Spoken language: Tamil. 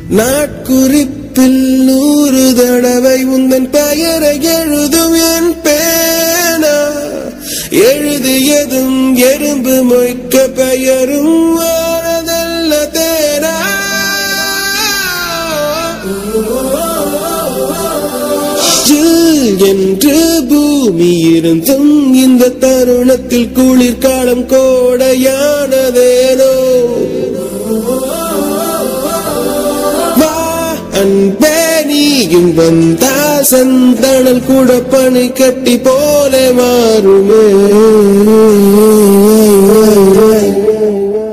நாட்குறிப்பில் நூறு தடவை உந்தன் பெயரை எழுதும் என் பேனா எழுதியதும் எறும்பு மொய்க்க பெயரும் வாழதல்ல தேனா ஜில் என்று பூமி இருந்தும் இந்த தருணத்தில் குளிர்காலம் கோடையானதேனோ வா அன்பே நீயும் வந்தா சந்தனல் கூட பனி கட்டி போல மாறுமே